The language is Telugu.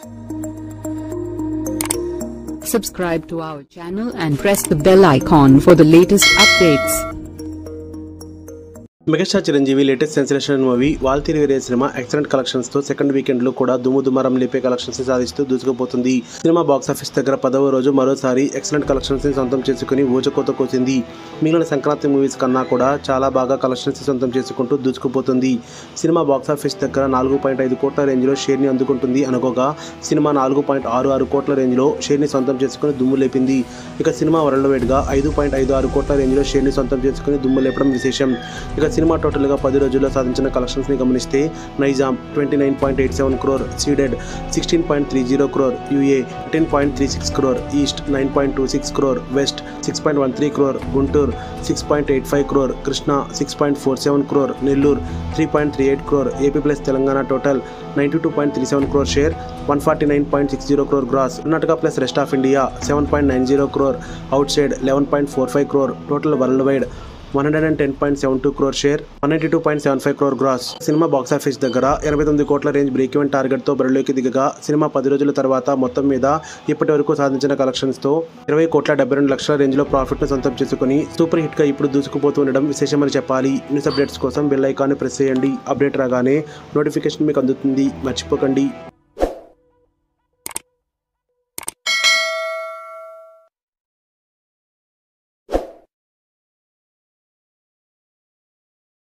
Subscribe to our channel and press the bell icon for the latest updates. Megastar Chiranjeevi latest sensation movie Waltair Veerayya సినిమా ఎక్సలెంట్ కలెక్షన్స్ తో సెకండ్ వీకెండ్ లో కూడా దుమ్ము దుమారం లేపే కలెక్షన్స్ ని సాధిస్తూ దూసుకుపోతుంది సినిమా బాక్స్ ఆఫీస్ దగ్గర పదవ రోజు మరోసారి ఎక్సలెంట్ కలెక్షన్స్ ని సొంతం చేసుకుని ఊచకోత కోసింది మిగిలిన సంక్రాంతి మూవీస్ కన్నా కూడా చాలా బాగా కలెక్షన్స్ ని సొంతం చేసుకుంటూ దూసుకుపోతుంది సినిమా బాక్స్ ఆఫీస్ దగ్గర నాలుగు పాయింట్ ఐదు కోట్ల రేంజ్ లో షేర్ ని అందుకుంటుంది అనుకోగా సినిమా నాలుగు పాయింట్ ఆరు ఆరు కోట్ల రేంజ్ లో షేర్ ని సొంతం చేసుకుని దుమ్ము లేపింది ఇక సినిమా వరల్డ్ వైడ్ గా ఐదు పాయింట్ ఐదు ఆరు కోట్ల రేంజ్ లో షేర్ ని సొంతం చేసుకుని దుమ్ము లేపడం విశేషం ఇక సినిమా టోటల్గా పది రోజుల్లో సాధించిన కలెక్షన్స్ని గమనిస్తే Nizam twenty nine point eight seven crore Ceded sixteen point three zero crore UA ten point three six crore east nine point two six crore west six point one three crore Guntur six point eight five crore Krishna six point four seven crore Nellore three point three eight crore AP plus Telangana total ninety two point three seven crore share one forty nine point six zero crore gross Karnataka plus rest of India seven point nine zero crore outside eleven point four five crore total worldwide one hundred and ten point seven two crore share one ninety two point seven five crore gross సినిమా బాక్స్ ఆఫీస్ దగ్గర ఎనభై తొమ్మిది కోట్ల రేంజ్ బ్రేక్ ఈవెన్ టార్గెట్తో బరిలోకి దిగగా సినిమా పది రోజుల తర్వాత మొత్తం మీద ఇప్పటి వరకు సాధించిన కలెక్షన్స్తో ఇరవై కోట్ల డెబ్బై రెండు లక్షల రేంజ్లో ప్రాఫిట్ను సొంతం చేసుకుని సూపర్ హిట్గా ఇప్పుడు దూసుకుపోతూ ఉండడం విశేషమని చెప్పాలి న్యూస్ అప్డేట్స్ కోసం బెల్ ఐకాన్ని ప్రెస్ చేయండి అప్డేట్ రాగానే నోటిఫికేషన్ మీకు అందుతుంది మర్చిపోకండి